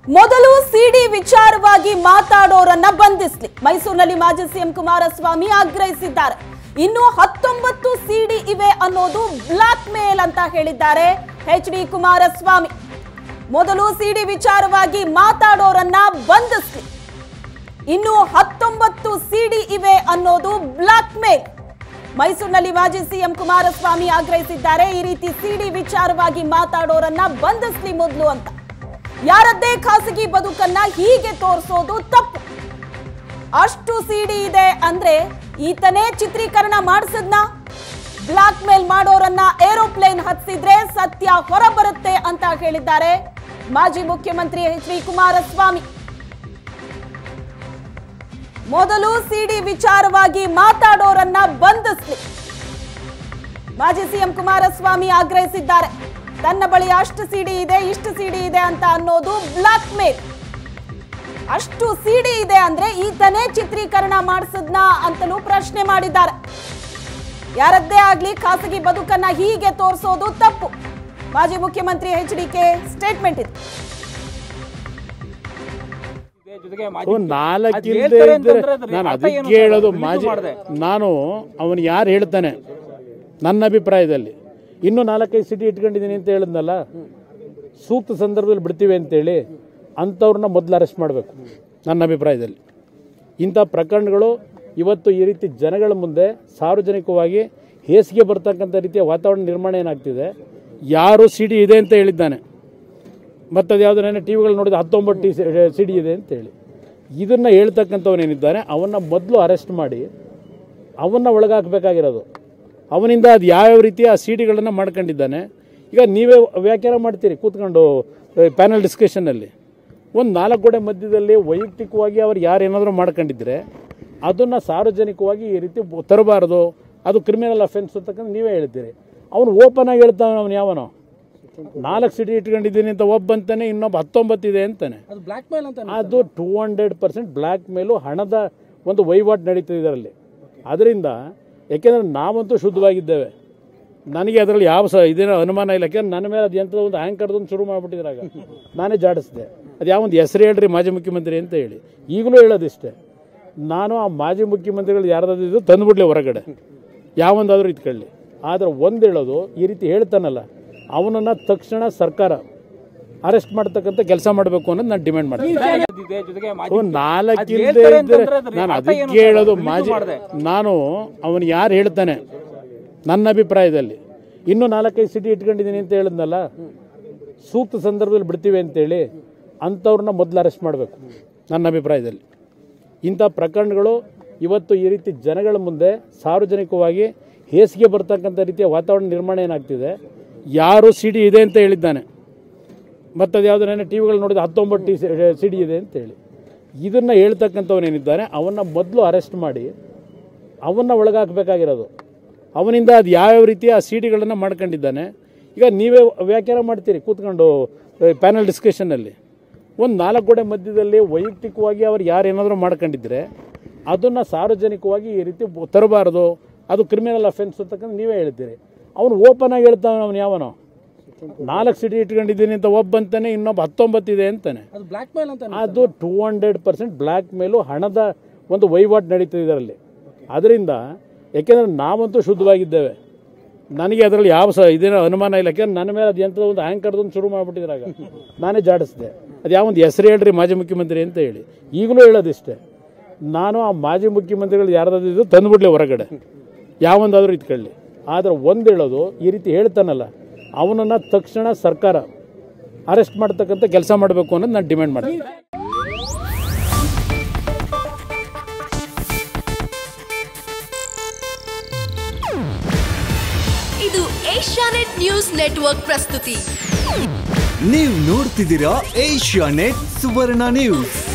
ಮೊದಲು ಸಿಡಿ ವಿಚಾರವಾಗಿ ಮಾತಾಡೋರನ್ನ ಬಂಧಿಸ್ಲಿ ಮೈಸೂರಿನಲ್ಲಿ ಮಾಜಿ ಸಿಎಂ ಕುಮಾರಸ್ವಾಮಿ ಆಗ್ರಹಿಸಿದ್ದಾರೆ ಇನ್ನು ಹತ್ತೊಂಬತ್ತು ಸಿಡಿ ಇವೆ ಅನ್ನೋದು ಬ್ಲಾಕ್ ಮೇಲ್ ಅಂತ ಹೇಳಿದ್ದಾರೆ ಎಚ್ ಡಿ ಕುಮಾರಸ್ವಾಮಿ ಮೊದಲು ಸಿಡಿ ವಿಚಾರವಾಗಿ ಮಾತಾಡೋರನ್ನ ಬಂಧಿಸ್ಲಿ ಇನ್ನು ಹತ್ತೊಂಬತ್ತು ಸಿಡಿ ಇವೆ ಅನ್ನೋದು ಬ್ಲಾಕ್ ಮೇಲ್ ಮೈಸೂರಿನಲ್ಲಿ ಮಾಜಿ ಸಿಎಂ ಕುಮಾರಸ್ವಾಮಿ ಆಗ್ರಹಿಸಿದ್ದಾರೆ ಈ ರೀತಿ ಸಿಡಿ ವಿಚಾರವಾಗಿ ಮಾತಾಡೋರನ್ನ ಬಂಧಿಸ್ಲಿ ಮೊದಲು ಅಂತ ಯಾರದ್ದೇ ಖಾಸಗಿ ಬದುಕನ್ನ ಹೀಗೆ ತೋರಿಸೋದು ತಪ್ಪು ಅಷ್ಟು ಸಿಡಿ ಇದೆ ಅಂದ್ರೆ ಈತನೇ ಚಿತ್ರೀಕರಣ ಮಾಡಿಸಿದ್ನ ಬ್ಲಾಕ್ ಮೇಲ್ ಮಾಡೋರನ್ನ ಏರೋಪ್ಲೇನ್ ಹತ್ತಿಸಿದ್ರೆ ಸತ್ಯ ಹೊರಬರುತ್ತೆ ಅಂತ ಹೇಳಿದ್ದಾರೆ ಮಾಜಿ ಮುಖ್ಯಮಂತ್ರಿ ಎಚ್ ಡಿ ಕುಮಾರಸ್ವಾಮಿ ಮೊದಲು ಸಿಡಿ ವಿಚಾರವಾಗಿ ಮಾತಾಡೋರನ್ನ ಬಂಧಿಸ್ಲಿ ಮಾಜಿ ಸಿಎಂ ಕುಮಾರಸ್ವಾಮಿ ಆಗ್ರಹಿಸಿದ್ದಾರೆ ತನ್ನ ಬಳಿ ಅಷ್ಟು ಸಿಡಿ ಇದೆ ಇಷ್ಟು ಸಿಡಿ ಇದೆ ಅಂತ ಅನ್ನೋದು ಬ್ಲಾಕ್ ಮೇಲ್ ಅಷ್ಟು ಸಿಡಿ ಇದೆ ಅಂದ್ರೆ ಈತನೇ ಚಿತ್ರೀಕರಣ ಮಾಡಿಸಿದ್ನ ಅಂತಲೂ ಪ್ರಶ್ನೆ ಮಾಡಿದ್ದಾರೆ ಯಾರದ್ದೇ ಆಗ್ಲಿ ಖಾಸಗಿ ಬದುಕನ್ನ ಹೀಗೆ ತೋರಿಸೋದು ತಪ್ಪು ಮಾಜಿ ಮುಖ್ಯಮಂತ್ರಿ ಎಚ್ ಡಿ ಕೆ ಸ್ಟೇಟ್ಮೆಂಟ್ ಇದೆ ಜೊತೆಗೆ ಅವ್ನು ನಾಲ್ಕು ಅದ್ ಇಲ್ದೇ ಹೇಳ್ತಾರೆ ಇದ್ರೆ ಅಂತಂದ್ರೆ ಅದ್ರ ನಾನು ಅರ್ಥ ಏನು ಅದಕ್ಕೆ ಹೇಳೋದು ಅಂತ ಮಾಜಿ ಮಾಡಿದೆ. ನಾನು ಅವನು ಯಾರು ಹೇಳ್ತಾನೆ ನನ್ನ ಅಭಿಪ್ರಾಯದಲ್ಲಿ ಇನ್ನೂ ನಾಲ್ಕೈದು ಸಿಟಿ ಇಟ್ಕೊಂಡಿದ್ದೀನಿ ಅಂತ ಹೇಳಿದ್ನಲ್ಲ ಸೂಕ್ತ ಸಂದರ್ಭದಲ್ಲಿ ಬಿಡ್ತೀವಿ ಅಂತೇಳಿ ಅಂಥವ್ರನ್ನ ಮೊದಲು ಅರೆಸ್ಟ್ ಮಾಡಬೇಕು ನನ್ನ ಅಭಿಪ್ರಾಯದಲ್ಲಿ ಇಂಥ ಪ್ರಕರಣಗಳು ಇವತ್ತು ಈ ರೀತಿ ಜನಗಳ ಮುಂದೆ ಸಾರ್ವಜನಿಕವಾಗಿ ಹೇಸಿಗೆ ಬರ್ತಕ್ಕಂಥ ರೀತಿಯ ವಾತಾವರಣ ನಿರ್ಮಾಣ ಏನಾಗ್ತಿದೆ ಯಾರು ಸಿಡಿ ಇದೆ ಅಂತ ಹೇಳಿದ್ದಾನೆ ಮತ್ತು ಅದು ಯಾವುದೋ ನೆನೆ ಟಿ ವಿಗಳು ನೋಡಿದ ಹತ್ತೊಂಬತ್ತು ಟಿ ಸಿ ಡಿ ಇದೆ ಅಂತೇಳಿ ಇದನ್ನು ಹೇಳ್ತಕ್ಕಂಥವನೇನಿದ್ದಾನೆ ಅವನ್ನ ಮೊದಲು ಅರೆಸ್ಟ್ ಮಾಡಿ ಅವನ್ನ ಒಳಗಾಕಬೇಕಾಗಿರೋದು ಅವನಿಂದ ಅದು ಯಾವ್ಯಾವ ರೀತಿ ಆ ಸಿ ಡಿಗಳನ್ನು ಮಾಡ್ಕೊಂಡಿದ್ದಾನೆ ಈಗ ನೀವೇ ವ್ಯಾಖ್ಯಾನ ಮಾಡ್ತೀರಿ ಕೂತ್ಕೊಂಡು ಪ್ಯಾನಲ್ ಡಿಸ್ಕಷನ್ನಲ್ಲಿ ಒಂದು ನಾಲ್ಕು ಗೋಡೆ ಮಧ್ಯದಲ್ಲಿ ವೈಯಕ್ತಿಕವಾಗಿ ಅವ್ರು ಯಾರು ಏನಾದರೂ ಮಾಡ್ಕೊಂಡಿದ್ರೆ ಅದನ್ನು ಸಾರ್ವಜನಿಕವಾಗಿ ಈ ರೀತಿ ತರಬಾರ್ದು ಅದು ಕ್ರಿಮಿನಲ್ ಅಫೆನ್ಸ್ ಅಂತಕ್ಕಂಥ ನೀವೇ ಹೇಳ್ತೀರಿ ಅವನು ಓಪನ್ ಆಗಿ ಹೇಳ್ತಾನೆ ಅವನು ಯಾವನೋ ನಾಲ್ಕು ಸಿಟಿ ಇಟ್ಕೊಂಡಿದ್ದೀನಿ ಅಂತ ಒಬ್ಬಂತಾನೆ ಇನ್ನೊಬ್ಬ ಹತ್ತೊಂಬತ್ತು ಇದೆ ಅಂತಾನೆ ಅದು ಬ್ಲಾಕ್ ಮೇಲ್ ಅಂತ ಅದು ಟೂ ಹಂಡ್ರೆಡ್ ಪರ್ಸೆಂಟ್ ಬ್ಲ್ಯಾಕ್ ಮೇಲು ಹಣದ ಒಂದು ವಹಿವಾಟು ನಡೀತದೆ ಇದರಲ್ಲಿ ಅದರಿಂದ ಯಾಕೆಂದರೆ ನಾವಂತೂ ಶುದ್ಧವಾಗಿದ್ದೇವೆ ನನಗೆ ಅದರಲ್ಲಿ ಯಾವ ಸಹ ಇದೇನೋ ಅನುಮಾನ ಇಲ್ಲ ಯಾಕೆಂದ್ರೆ ನನ್ನ ಮೇಲೆ ಅದು ಎಂಥದ್ದು ಒಂದು ಆ್ಯಂಕರ್ದೊಂದು ಶುರು ಮಾಡಿಬಿಟ್ಟಿದ್ರಾಗ ನಾನೇ ಜಾಡಿಸಿದೆ ಅದು ಯಾವೊಂದು ಹೆಸರು ಹೇಳ್ರಿ ಮಾಜಿ ಮುಖ್ಯಮಂತ್ರಿ ಅಂತ ಹೇಳಿ ಈಗಲೂ ಹೇಳೋದಿಷ್ಟೇ ನಾನು ಆ ಮಾಜಿ ಮುಖ್ಯಮಂತ್ರಿಗಳು ಯಾರ್ದಾದ್ರು ಇದು ತಂದುಬಿಡ್ಲಿ ಹೊರಗಡೆ ಯಾವೊಂದಾದರೂ ಇಟ್ಕೊಳ್ಳಿ ಆದರೆ ಒಂದು ಹೇಳೋದು ಈ ರೀತಿ ಹೇಳ್ತಾನಲ್ಲ ಅವನನ್ನು ತಕ್ಷಣ ಸರ್ಕಾರ ಅರೆಸ್ಟ್ ಮಾಡ್ತಕ್ಕಂಥ ಕೆಲಸ ಮಾಡಬೇಕು ಅನ್ನೋದು ನಾನು ಡಿಮ್ಯಾಂಡ್ ಮಾಡ್ತೀನಿ ಇದೆ ಜೊತೆಗೆ ಮಾಜಿ ಅವ್ನು ನಾಲ್ಕು ಅದ್ ಇಲ್ದೇ ಹೇಳ್ತಾರೆ ಇದ್ರೆ ಅಂತಂದ್ರೆ ಅದ್ರ ನಾನು ಅರ್ಥ ಏನು ಅದಕ್ಕೆ ಹೇಳೋದು ಅಂತ ಮಾಜಿ ಮಾಡಿದೆ. ನಾನು ಅವನು ಯಾರು ಹೇಳ್ತಾನೆ ನನ್ನ ಅಭಿಪ್ರಾಯದಲ್ಲಿ ಇನ್ನೂ ನಾಲ್ಕೈದು ಸಿಟಿ ಇಟ್ಕೊಂಡಿದ್ದೀನಿ ಅಂತ ಹೇಳಿದ್ನಲ್ಲ ಸೂಕ್ತ ಸಂದರ್ಭದಲ್ಲಿ ಬಿಡ್ತೀವಿ ಅಂತೇಳಿ ಅಂಥವ್ರನ್ನ ಮೊದಲು ಅರೆಸ್ಟ್ ಮಾಡಬೇಕು ನನ್ನ ಅಭಿಪ್ರಾಯದಲ್ಲಿ ಇಂಥ ಪ್ರಕರಣಗಳು ಇವತ್ತು ಈ ರೀತಿ ಜನಗಳ ಮುಂದೆ ಸಾರ್ವಜನಿಕವಾಗಿ ಹೇಸಿಗೆ ಬರ್ತಕ್ಕಂಥ ರೀತಿಯ ವಾತಾವರಣ ನಿರ್ಮಾಣ ಏನಾಗ್ತಿದೆ ಯಾರು ಸಿಡಿ ಇದೆ ಅಂತ ಹೇಳಿದ್ದಾನೆ ಮತ್ತು ಅದು ಯಾವುದೋ ನೆನೆ ಟಿ ವಿಗಳು ನೋಡಿದ ಹತ್ತೊಂಬತ್ತು ಟಿ ಸಿ ಡಿ ಇದೆ ಅಂತೇಳಿ ಇದನ್ನು ಹೇಳ್ತಕ್ಕಂಥವನೇನಿದ್ದಾನೆ ಅವನ್ನ ಮೊದಲು ಅರೆಸ್ಟ್ ಮಾಡಿ ಅವನ್ನ ಒಳಗಾಕಬೇಕಾಗಿರೋದು ಅವನಿಂದ ಅದು ಯಾವ್ಯಾವ ರೀತಿ ಆ ಸಿ ಡಿಗಳನ್ನು ಮಾಡ್ಕೊಂಡಿದ್ದಾನೆ ಈಗ ನೀವೇ ವ್ಯಾಖ್ಯಾನ ಮಾಡ್ತೀರಿ ಕೂತ್ಕೊಂಡು ಪ್ಯಾನಲ್ ಡಿಸ್ಕಷನ್ನಲ್ಲಿ ಒಂದು ನಾಲ್ಕು ಗೋಡೆ ಮಧ್ಯದಲ್ಲಿ ವೈಯಕ್ತಿಕವಾಗಿ ಅವ್ರು ಯಾರು ಏನಾದರೂ ಮಾಡ್ಕೊಂಡಿದ್ರೆ ಅದನ್ನು ಸಾರ್ವಜನಿಕವಾಗಿ ಈ ರೀತಿ ತರಬಾರ್ದು ಅದು ಕ್ರಿಮಿನಲ್ ಅಫೆನ್ಸ್ ಅಂತಕ್ಕಂಥ ನೀವೇ ಹೇಳ್ತೀರಿ ಅವನು ಓಪನ್ ಆಗಿ ಹೇಳ್ತಾನೆ ಅವನು ಯಾವನೋ ನಾಲ್ಕು ಸಿಟಿ ಇಟ್ಕೊಂಡಿದ್ದೀನಿ ಅಂತ ಒಬ್ಬಂತಾನೆ ಇನ್ನೊಬ್ಬ ಹತ್ತೊಂಬತ್ತು ಇದೆ ಅಂತಾನೆ ಅದು ಬ್ಲಾಕ್ ಮೇಲ್ ಅಂತ ಅದು ಟೂ ಹಂಡ್ರೆಡ್ ಪರ್ಸೆಂಟ್ ಬ್ಲ್ಯಾಕ್ ಮೇಲು ಹಣದ ಒಂದು ವಹಿವಾಟು ನಡೀತದೆ ಇದರಲ್ಲಿ ಅದರಿಂದ ಯಾಕೆಂದರೆ ನಾವಂತೂ ಶುದ್ಧವಾಗಿದ್ದೇವೆ ನನಗೆ ಅದರಲ್ಲಿ ಯಾವ ಸಹ ಇದೇನೋ ಅನುಮಾನ ಇಲ್ಲ ಯಾಕೆಂದ್ರೆ ನನ್ನ ಮೇಲೆ ಅದು ಎಂಥದ್ದು ಒಂದು ಆ್ಯಂಕರ್ದೊಂದು ಶುರು ಮಾಡಿಬಿಟ್ಟಿದ್ರಾಗ ನಾನೇ ಜಾಡಿಸಿದೆ ಅದು ಯಾವೊಂದು ಹೆಸರು ಹೇಳ್ರಿ ಮಾಜಿ ಮುಖ್ಯಮಂತ್ರಿ ಅಂತ ಹೇಳಿ ಈಗಲೂ ಹೇಳೋದಿಷ್ಟೇ ನಾನು ಆ ಮಾಜಿ ಮುಖ್ಯಮಂತ್ರಿಗಳು ಯಾರ್ದಾದ್ರು ಇದು ತಂದುಬಿಡ್ಲಿ ಹೊರಗಡೆ ಯಾವೊಂದಾದರೂ ಇಟ್ಕೊಳ್ಳಿ ಆದರೆ ಒಂದು ಹೇಳೋದು ಈ ರೀತಿ ಹೇಳ್ತಾನಲ್ಲ ಅವನನ್ನು ತಕ್ಷಣ ಸರ್ಕಾರ ಅರೆಸ್ಟ್ ಮಾಡ್ತಕ್ಕಂಥ ಕೆಲಸ ಮಾಡಬೇಕು ಅನ್ನೋದು ನಾನು ಡಿಮ್ಯಾಂಡ್ ಮಾಡ್ತೀನಿ ಇದು ಏಷ್ಯಾನೆಟ್ ನ್ಯೂಸ್ ನೆಟ್ವರ್ಕ್ ಪ್ರಸ್ತುತಿ ನೀವು ನೋಡ್ತಿದ್ದೀರಾ ಏಷ್ಯಾ ನೆಟ್ ಸುವರ್ಣ ನ್ಯೂಸ್